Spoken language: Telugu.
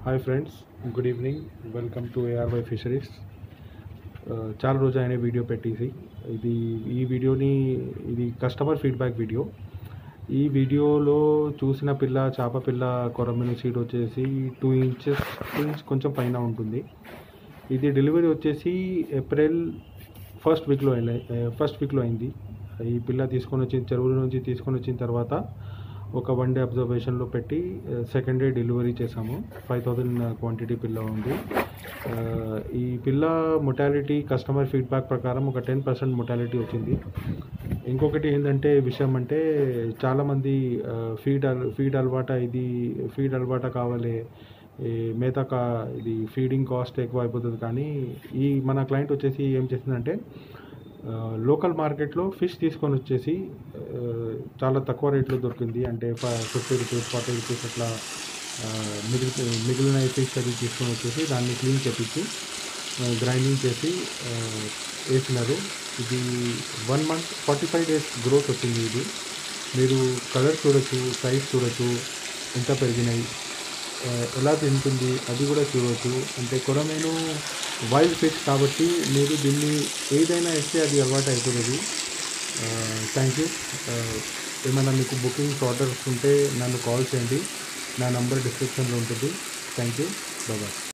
hi friends good evening welcome to ARY fisheries చాలా రోజు అయిన వీడియో పెట్టేసి ఇది ఈ వీడియోని ఇది కస్టమర్ ఫీడ్బ్యాక్ వీడియో ఈ వీడియోలో చూసిన పిల్ల చేప పిల్ల కొరమిన సీడ్ వచ్చేసి టూ ఇంచెస్ టూ ఇంచ్ కొంచెం పైన ఉంటుంది ఇది డెలివరీ వచ్చేసి ఏప్రిల్ ఫస్ట్ వీక్లో ఫస్ట్ వీక్లో అయింది ఈ పిల్ల తీసుకొని వచ్చిన చెరువుల నుంచి తీసుకొని వచ్చిన తర్వాత ఒక వన్ డే అబ్జర్వేషన్లో పెట్టి సెకండ్ డే డెలివరీ చేసాము ఫైవ్ థౌజండ్ క్వాంటిటీ పిల్ల ఉంది ఆ, ఈ పిల్ల మొటాలిటీ కస్టమర్ ఫీడ్బ్యాక్ ప్రకారం ఒక టెన్ పర్సెంట్ మొటాలిటీ వచ్చింది ఇంకొకటి ఏంటంటే విషయం అంటే చాలామంది ఫీడ్ అల్ ఫీడ్ అలవాట ఇది ఫీడ్ అలవాట కావాలి ఈ మేత కా ఇది ఫీడింగ్ కాస్ట్ ఎక్కువ అయిపోతుంది కానీ ఈ మన క్లయింట్ వచ్చేసి ఏం చేసిందంటే లోకల్ మార్కెట్లో ఫిష్ తీసుకొని వచ్చేసి ఆ, చాలా తక్కువ రేట్లో దొరికింది అంటే ఫిఫ్టీ రూపీస్ ఫార్టీ రూపీస్ అట్లా ఆ, మిగిలి మిగిలిన ఫిష్ అది తీసుకొని వచ్చేసి దాన్ని క్లీన్ చేపించి గ్రైండింగ్ చేసి ఆ, వేసినారు ఇది one month forty five days growth వచ్చింది ఇది మీరు కలర్ చూడొచ్చు సైజ్ చూడొచ్చు ఎంత పెరిగినాయి ఆ, ఎలా తింటుంది అది కూడా చూడవచ్చు అంటే కొరమేను వైల్డ్ ఫిష్ కాబట్టి మీరు దీన్ని ఏదైనా ఇస్తే అది అలవాటు అవుతుంది థ్యాంక్ యూ ఏమైనా మీకు బుకింగ్స్ ఆర్డర్స్ ఉంటే నన్ను కాల్ చేయండి నా నంబర్ డిస్క్రిప్షన్లో ఉంటుంది థ్యాంక్ యూ బాయ్